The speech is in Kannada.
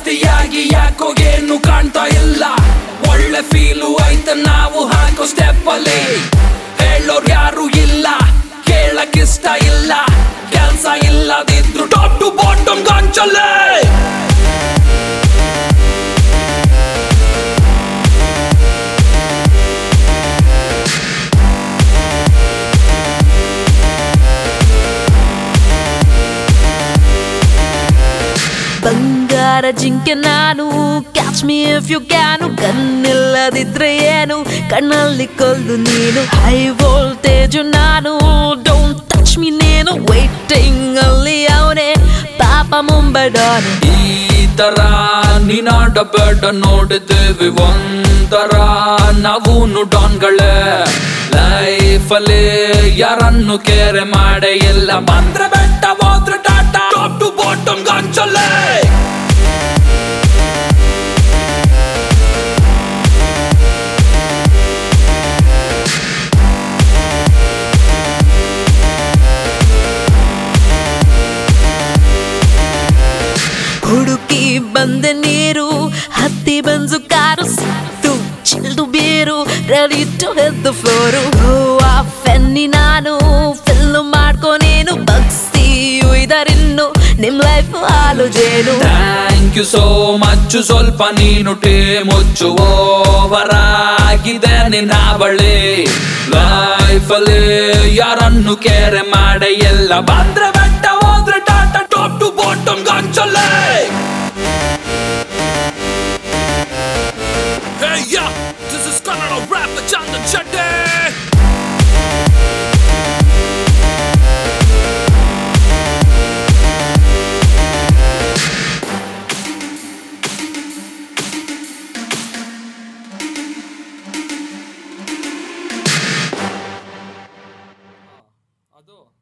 ಜಾಸ್ತಿಯಾಗಿ ಯಾಕೋ ಏನು ಕಾಣ್ತಾ ಇಲ್ಲ ಒಳ್ಳೆ ಫೀಲು ಐತೆ ನಾವು ಹಾಕೋ ಸ್ಟೆಪ್ ಅಲ್ಲಿ ಹೇಳೋರ್ ಯಾರು ಇಲ್ಲ ಕೇಳಕ್ಕಿಷ್ಟ ಇಲ್ಲ ಕೆಲ್ಸ ಇಲ್ಲದಿದ್ರು ಟಾಪ್ ಟು ಬಾಟಮ್ ಗಾಂಚಲ್ಲೇ ಬಂಗಾರ ಜಿಂಕೆ ನಾನು catch me if you can ಕಣ್ಣಿಲ್ಲದಿದ್ರೆ ಏನು ಕಣ್ಣಲ್ಲಿ ಕೊಲ್ದು ನೀನು ಹೈ ವೋಲ್ಟೇಜ್ ನಾನು ಡೋಂಟ್ ಟಚ್ ಮೀ ನೀನು ವೈಟಿಂಗ್ ಅಲ್ಲಿ ಅವನೇ ಪಾಪ ಮುಂಬೈ ಡಾನು ಈ ತರ ನೀನಾಡಬೇಡ ನೋಡಿದ್ದೇವೆ ಒಂಥರ ನಾವು ಡಾನ್ಗಳೇ ಲೈಫಲ್ಲಿ ಯಾರನ್ನು ಕೇರೆ ಮಾಡೇ ಇಲ್ಲ ಬಂದ್ರೆ ಬೆಟ್ಟ ಹೋದ್ರೆ ಟಾಟಾ ಟಾಪ್ ಟು ಬಾಟಮ್ ಗಾಂಚಲ್ಲೇ ಹುಡುಕಿ ಬಂದೆ ನೀರು ಹತ್ತಿ ಬಂಜು ಕಾರು ಸಿಕ್ತು chilled beer ready to hit the floor Goa feni ನಾನು ಫಿಲ್ಲು ಮಾಡ್ಕೊ ನೀನು ಬಗ್ಸಿ ಉಯ್ದರಿನ್ನು ನಿಮ್ ಲೈಫ್ ಹಾಲು ಜೇನು ಥ್ಯಾಂಕ್ ಯು ಸೋ ಮಚ್ ಸ್ವಲ್ಪ ನೀನು ಟೇ ಮುಚ್ಚು ಓವರ್ ಆಗಿದೆ ನಿನ್ನ ಬಳಿ ಲೈಫಲ್ಲಿ ಯಾರನ್ನು ಕೇರೆ ಮಾಡೆ ಎಲ್ಲ ಬಂದ್ರೆ ಬೆಟ್ಟ ಹೋದ್ರೆ ಟಾಟಾ ಟಾಪ್ ಟು ಬಾಟಮ್ ಗಾಂಚಲ್ಲೇ Hey yeah, this is Kannada rapper Chandan Chetty